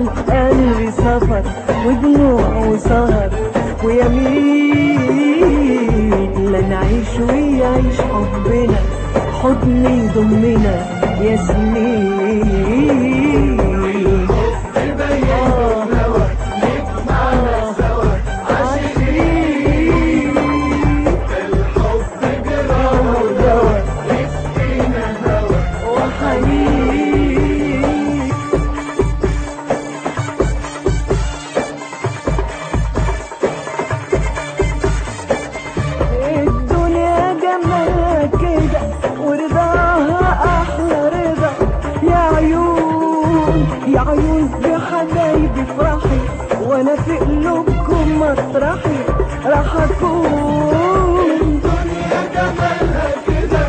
القلب سفر ودموع وسهر ويمين لا نعيش ويعيش حبنا حضن يضمنا يا سنين وحنين الدنيا جمالها كده ورضاها احلى رضا يا عيون يا عيون بحبايبي افرحي وانا في قلوبكم مطرحي راح اكون كده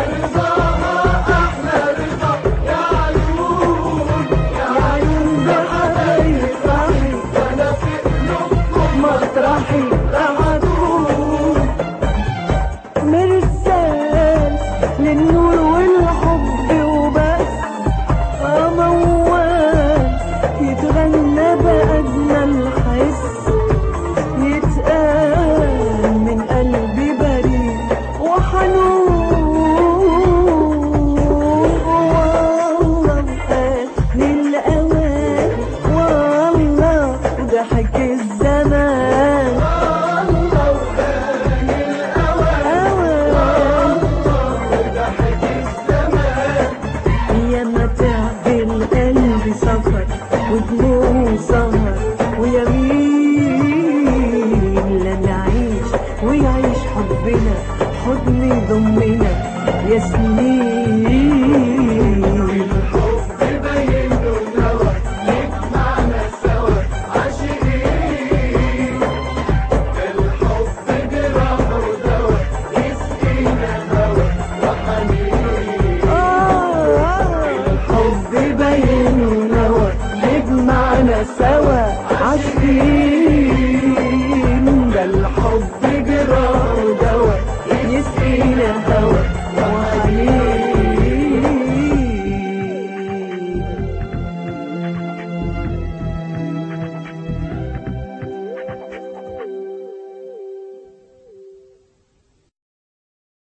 يا عيون بحبايبي افرحي مطرحي راح اكون مرسال للنور والحب وبس موال يتغنى بأجمل حس يتقال من قلبي بريء وحنون والله وقال للأوان والله وضحك الزمان يا متاع القلب سفر ودموع سهر ويمين لا نعيش ويعيش حبنا حضن يضمنا يا سنين الحب باين ونور نجمعنا سوا عاشقين ده الحب جراه ودوا يسقينا هوا